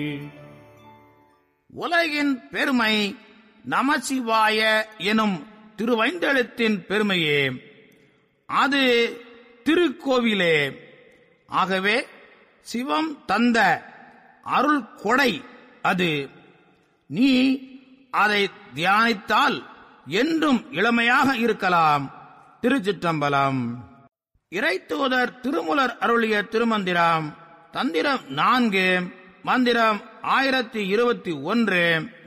உலகின் பெருமை நமசிவாய எனும் திருவைந்தெழுத்தின் பெருமையே அது திருக்கோவிலே ஆகவே சிவம் தந்த அருள் கொடை அது நீ அதை தியானித்தால் என்றும் இளமையாக இருக்கலாம் திருச்சிற்றம்பலம் இறைத்தூதர் திருமுலர் அருளிய திருமந்திரம் தந்திரம் நான்கு மந்திரம் ஆயிரத்தி இருபத்தி ஒன்று